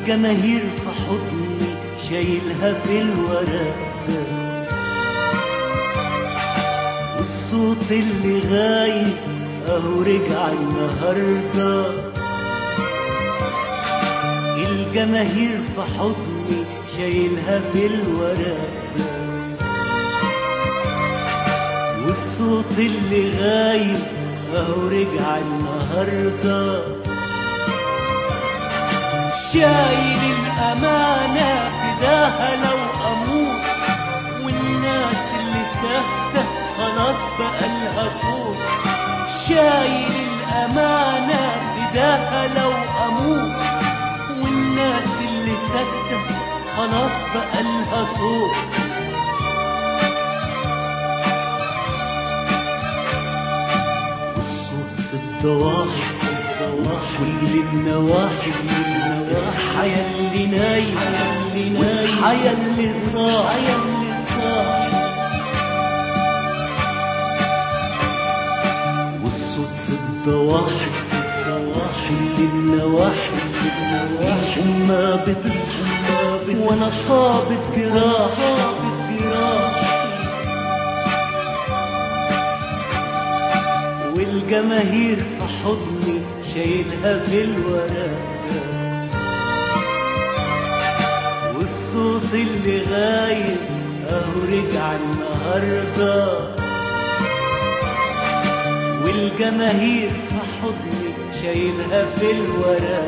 الجماهير في حضني شايلها في الورق والصوت اللي غايب اهو رجع النهارده الجماهير في حضني شايلها في الورق والصوت اللي غايب اهو رجع النهارده شايل الأمانة فداها لو أموت والناس اللي ساكتة خلاص بقى لها صوت شايل الأمانة فداها لو أموت والناس اللي ساكتة خلاص بقى لها صوت والصوت في الضواحي كل النواحي اصحى يا اللي نايم واصحى يا اللي صاحي والصوت في الضواحي كل النواحي وما بتصحى وانا طابت جراح والجماهير في حضني شايلها في الورق والصوت اللي غايب اهو رجع النهارده والجماهير في حضني شايلها في الورق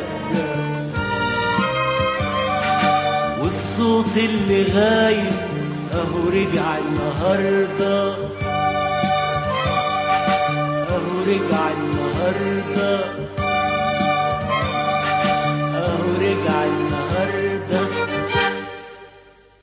والصوت اللي غايب اهو رجع النهارده اهو رجع النهارده